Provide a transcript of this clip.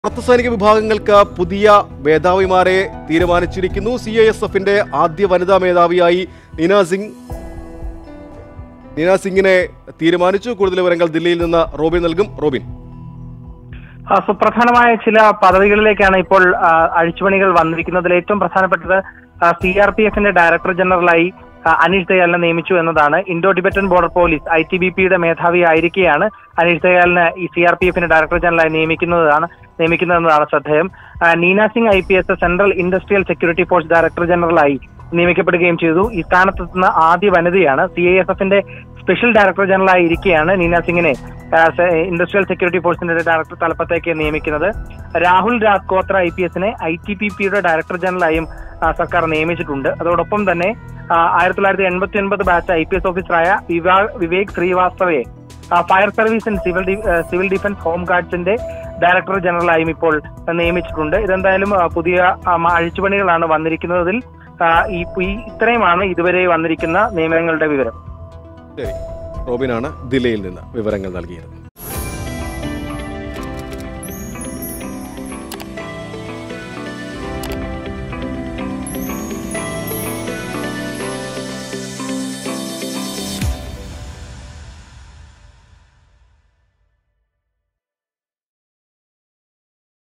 അർദ്ധസൈനിക വിഭാഗങ്ങൾക്ക് പുതിയ മേധാവിമാരെ തീരുമാനിച്ചിരിക്കുന്നു സി ഐ എസ് എഫിന്റെ ആദ്യ വനിതാ മേധാവിയായി നീന സിംഗ് നീന സിംഗിനെ തീരുമാനിച്ചു കൂടുതൽ വിവരങ്ങൾ ദില്ലിയിൽ നിന്ന് റോബിൻ നൽകും റോബിൻ ആ, സുപ്രധാനമായ ചില പദവികളിലേക്കാണ് ഇപ്പോൾ ആ, അഴിച്ചുപണികൾ വന്നിരിക്കുന്നതിൽ ഏറ്റവും പ്രധാനപ്പെട്ടത് സി ആർ പി എഫിന്റെ ഡയറക്ടർ ജനറലായി ആ, അനീഷ് ദയാലിനെ നിയമിച്ചു എന്നതാണ് Indo Tibetan border police I T B പിയുടെ മേധാവി ആയിരിക്കെയാണ് അനീഷ് ദയാലിനെ ഈ സി ആർ പി എഫിന്റെ ഡയറക്ടർ ജനറലായി നിയമിക്കുന്നതാണ് നിയമിക്കുന്നതെന്നതാണ് ശ്രദ്ധേയം ആ, Neena Singh I P S central industrial security force director ജനറലായി നിയമിക്കപ്പെടുകയും ചെയ്തു ഈ സ്ഥാനത്തെത്തുന്ന ആദ്യ വനിതയാണ് സി ഐ എസ് എഫിന്റെ സ്പെഷ്യൽ ഡയറക്ടർ ജനറലായി ഇരിക്കെയാണ് നീന സിംഗിനെ ആ, സെ- ഇൻഡസ്ട്രിയൽ സെക്യൂരിറ്റി ഫോഴ്സിന്റെ ഡയറക്ടർ തലപ്പത്തേക്ക് നിയമിക്കുന്നത് രാഹുൽ രാജ്കോത്ര ഐ പി എസിനെ ഐ ടി പി പിയുടെ ഡയറക്ടർ ജനറലായും ആ, സർക്കാർ നിയമിച്ചിട്ടുണ്ട് അതോടൊപ്പം തന്നെ ആ, ആയിരത്തി തൊള്ളായിരത്തി എൺപത്തി ഒൻപത് ബാച്ച് ഐ പി എസ് ഓഫീസറായ വിവാ- വിവേക് ശ്രീവാസ്തവയെ ആ, ഫയർ സർവീസ് ആൻഡ് സിവിൽ ഡി- ആ, സിവിൽ ഡിഫൻസ് ഹോം ഗാർഡ്സിന്റെ ഡയറക്ടർ ജനറലായും ഇപ്പോൾ നിയമിച്ചിട്ടുണ്ട് ഇതെന്തായാലും ആ, പുതിയ ആ, മ- അഴിച്ചുപണികളാണ് വന്നിരിക്കുന്നതിൽ ആ, ഈ ഈ ഇത്രയുമാണ് ഇതുവരെ വന്നിരിക്കുന്ന നിയമനങ്ങളുടെ വിവരം ശരി റോബിനാണ് ദില്ലിയിൽ നിന്ന് വിവരങ്ങൾ നൽകിയത്